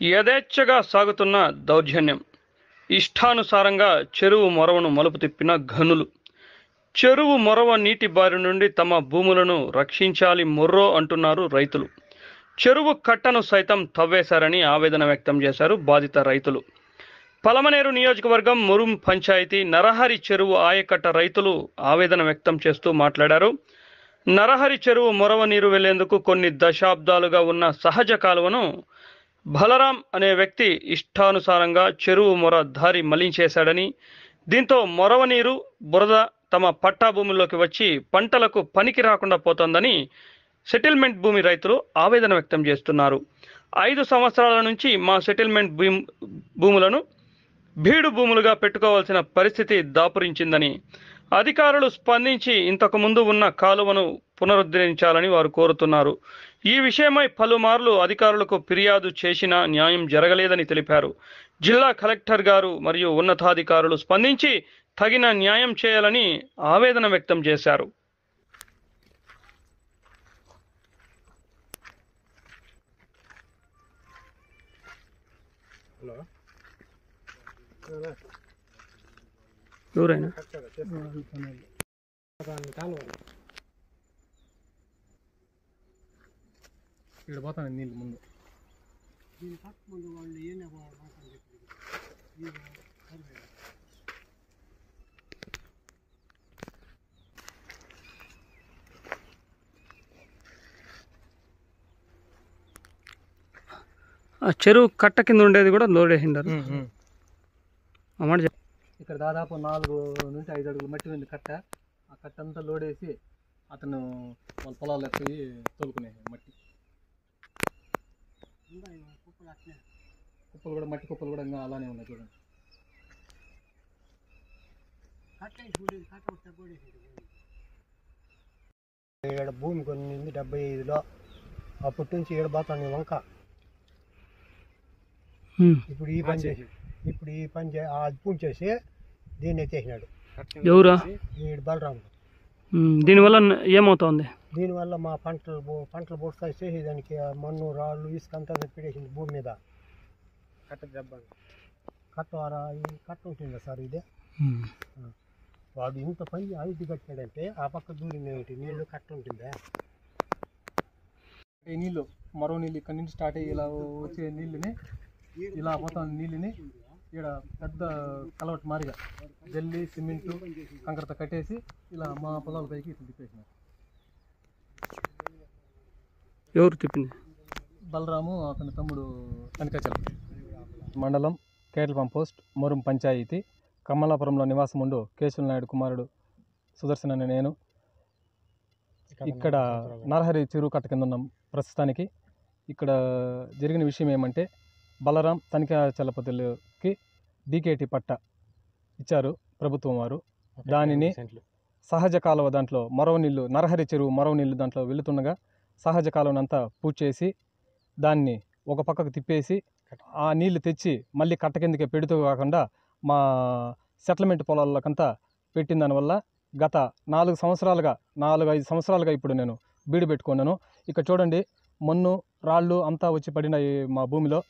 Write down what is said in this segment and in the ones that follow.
యథేచ్ఛగా సాగుతున్న దౌర్జన్యం ఇష్టానుసారంగా చెరువు మొరవను మలుపు తిప్పిన ఘనులు చెరువు మొరవ నీటి బారి నుండి తమ భూములను రక్షించాలి మొర్రో అంటున్నారు రైతులు చెరువు కట్టను సైతం తవ్వేశారని ఆవేదన వ్యక్తం చేశారు బాధిత రైతులు పలమనేరు నియోజకవర్గం మురుం పంచాయతీ నరహరి చెరువు ఆయకట్ట రైతులు ఆవేదన వ్యక్తం చేస్తూ మాట్లాడారు నరహరి చెరువు మొరవ నీరు వెళ్లేందుకు కొన్ని దశాబ్దాలుగా ఉన్న సహజ కాలువను బలరాం అనే వ్యక్తి ఇష్టానుసారంగా చెరువు మొర దారి మళ్లించేశాడని దీంతో మొరవ నీరు బురద తమ పట్టా భూముల్లోకి వచ్చి పంటలకు పనికి రాకుండా పోతోందని సెటిల్మెంట్ భూమి రైతులు ఆవేదన వ్యక్తం చేస్తున్నారు ఐదు సంవత్సరాల నుంచి మా సెటిల్మెంట్ భూమ్- భూములను బీడు భూములుగా పెట్టుకోవాల్సిన పరిస్థితి దాపురించిందని అధికారులు స్పందించి ఇంతకు ముందు ఉన్న కాలువను పునరుద్ధరించాలని వారు కోరుతున్నారు ఈ విషయమై పలుమార్లు అధికారులకు ఫిర్యాదు చేసినా న్యాయం జరగలేదని తెలిపారు జిల్లా కలెక్టర్ గారు మరియు ఉన్నతాధికారులు స్పందించి తగిన న్యాయం చేయాలని ఆవేదన వ్యక్తం చేశారు హలో ఎవరైనా కాలువ ఇక్కడ పోతాను నీళ్ళు ముందు ఆ చెరువు కట్ట కింద ఉండేది కూడా లోడేసిండారు ఆ మాట చెప్పు. ఇక్కడ దాదాపు నాలుగు నుంచి ఐదు అడుగులు మట్టి ఉంది కట్ట ఆ కట్ట అంతా లోడేసి అతను వాళ్ళ పొలాలు ఎత్తి తోలుకునే మట్టి కుప్పలు కూడా మట్టి కుప్పలు కూడా ఇంకా అలానే ఉన్నాయి చూడండి ఈడ భూమి కొన్నింది డెబ్బై ఐదులో అప్పటి నుంచి ఈడ పోతాను వంక ఉమ్. ఇప్పుడు ఈ పని చేసి ఇప్పుడు ఈ పని చే ఆ పూజ చేసి దీన్ని ఎత్తేసినాడు ఎవరా ఈడు బలరాము ఉమ్, దీనివల్ల న- ఏమవుతోంది దీనివల్ల మా పంటలు బో- పంటలు బుడతాయి చేసి దానికి ఆ మన్ను రాళ్ళు ఇసుక అంతా పెట్టేసింది భూమి మీద కట్ట దెబ్బ కట్ట వారా ఈ కట్ట ఉంటుందా సార్ ఇదే ఉమ్. వాడు ఇంత పని ఐదు కట్టాడంటే ఆ పక్క దూరం ఏమిటి నీళ్ళు కట్ట ఉంటుందా ఈ నీళ్ళు మరో నీళ్ళు ఇక్కడ నుంచి స్టార్ట్ అయ్యి ఇలా వచ్చే నీళ్ళని ఇలా పోతాం నీళ్ళని ఇక్కడ పెద్ద కలవట్ మారిగా జల్లి సిమెంటు కంకరతో కట్టేసి ఇలా మా పొలాల పైకి ఇట్లా తిప్పేసినారు ఎవరు తిప్పింది బలరాము అతని తమ్ముడు కనకాచలం మండలం కేటల్పం పోస్ట్ మొరం పంచాయతీ కమలాపురంలో నివాసం ఉండు కేశవ నాయుడు కుమారుడు సుదర్శన్ అనే నేను ఇక్కడ నరహరి చెరువు కట్ట కింద ఉన్నాం ప్రస్తుతానికి ఇక్కడ జరిగిన విషయం ఏమంటే బలరాం తనిఖీ చలపతికి డీకేటీ పట్ట ఇచ్చారు ప్రభుత్వం వారు దానిని సహజ కాలువ దాంట్లో మరవ నీళ్ళు నరహరి చెరువు మరవ నీళ్ళు దాంట్లో వెళుతుండగా సహజ కాలువనంతా పూర్తి చేసి దాన్ని ఒక పక్కకు తిప్పేసి ఆ నీళ్లు తెచ్చి మళ్ళీ కట్ట కిందకే పెడుతూ కాకుండా మా సెటిల్మెంట్ పొలాలకంతా పెట్టిన దానివల్ల గత నాలుగు సంవత్సరాలుగా నాలుగు ఐదు సంవత్సరాలుగా ఇప్పుడు నేను బీడు పెట్టుకున్నాను ఇక్కడ చూడండి మన్ను రాళ్ళు అంతా వచ్చి పడినాయి మా భూమిలో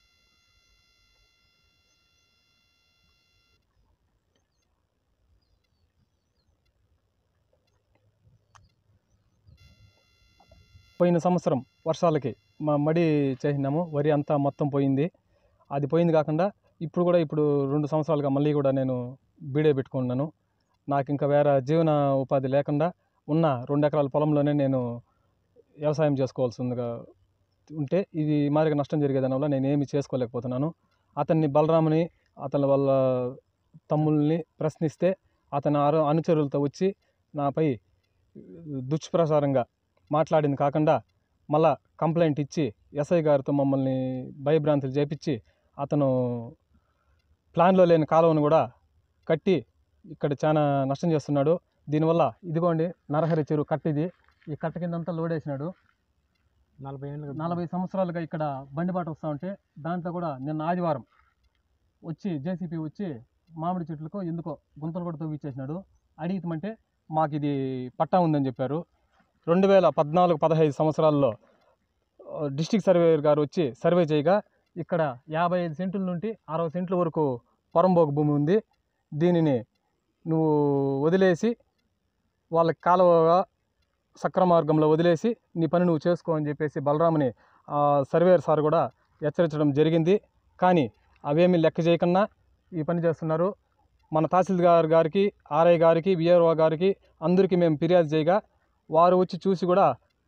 పోయిన సంవత్సరం వర్షాలకి మా మడి చేసినాము వరి అంతా మొత్తం పోయింది అది పోయింది కాకుండా ఇప్పుడు కూడా ఇప్పుడు రెండు సంవత్సరాలుగా మళ్ళీ కూడా నేను బీడే పెట్టుకున్నాను నాకు ఇంకా వేరే జీవన ఉపాధి లేకుండా ఉన్న రెండు ఎకరాల పొలంలోనే నేను వ్యవసాయం చేసుకోవాల్సిందిగా ఉంటే ఇది మాదిరిగా నష్టం జరిగేదాని వల్ల నేను ఏమి చేసుకోలేకపోతున్నాను అతన్ని బలరాముని అతని వాళ్ళ తమ్ముల్ని ప్రశ్నిస్తే అతని అరు అనుచరులతో వచ్చి నాపై దుష్ప్రచారంగా మాట్లాడింది కాకుండా మళ్ళా కంప్లైంట్ ఇచ్చి ఎస్ఐ గారితో మమ్మల్ని భయభ్రాంతులు చేపించి అతను ప్లాన్లో లేని కాలువను కూడా కట్టి ఇక్కడ చాలా నష్టం చేస్తున్నాడు దీనివల్ల ఇదిగోండి నరహరి చెరువు కట్టిది ఈ కట్ట కిందంతా లోడేసినాడు నలభై ఏళ్ళు నలభై సంవత్సరాలుగా ఇక్కడ బండిబాట వస్తూ ఉంటే దాంట్లో కూడా నిన్న ఆదివారం వచ్చి జేసీపీ వచ్చి మామిడి చెట్లకు ఎందుకో గుంతలు కూడా తవ్విచ్చేసినాడు అడిగితమంటే మాకు ఇది పట్టా ఉందని చెప్పారు రెండు వేల పద్నాలుగు పదహైదు సంవత్సరాల్లో డిస్టిక్ సర్వేయర్ గారు వచ్చి సర్వే చేయగా ఇక్కడ యాభై ఐదు సెంట్ల నుండి అరవై సెంట్ల వరకు పొరంబోకు భూమి ఉంది దీనిని నువ్వు వదిలేసి వాళ్ళకి కాలువగా సక్ర మార్గంలో వదిలేసి నీ పని నువ్వు చేసుకో అని చెప్పేసి బలరాముని ఆ సర్వేయర్ సార్ కూడా హెచ్చరించడం జరిగింది కానీ అవేమీ లెక్క చేయకుండా ఈ పని చేస్తున్నారు మన తహసీల్దార్ గారికి ఆర్ఐ గారికి విఆర్ఓ గారికి అందరికీ మేము ఫిర్యాదు చేయగా వారు వచ్చి చూసి కూడా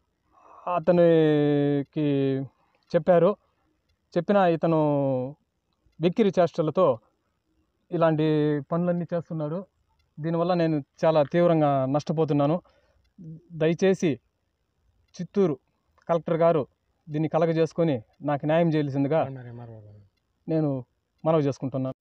అతనికి చెప్పారు చెప్పిన ఇతను వెక్కిరి చేష్టలతో ఇలాంటి పనులన్నీ చేస్తున్నాడు దీనివల్ల నేను చాలా తీవ్రంగా నష్టపోతున్నాను దయచేసి చిత్తూరు కలెక్టర్ గారు దీన్ని కలగజేసుకొని నాకు న్యాయం చేయాల్సిందిగా నేను మనవి చేసుకుంటున్నాను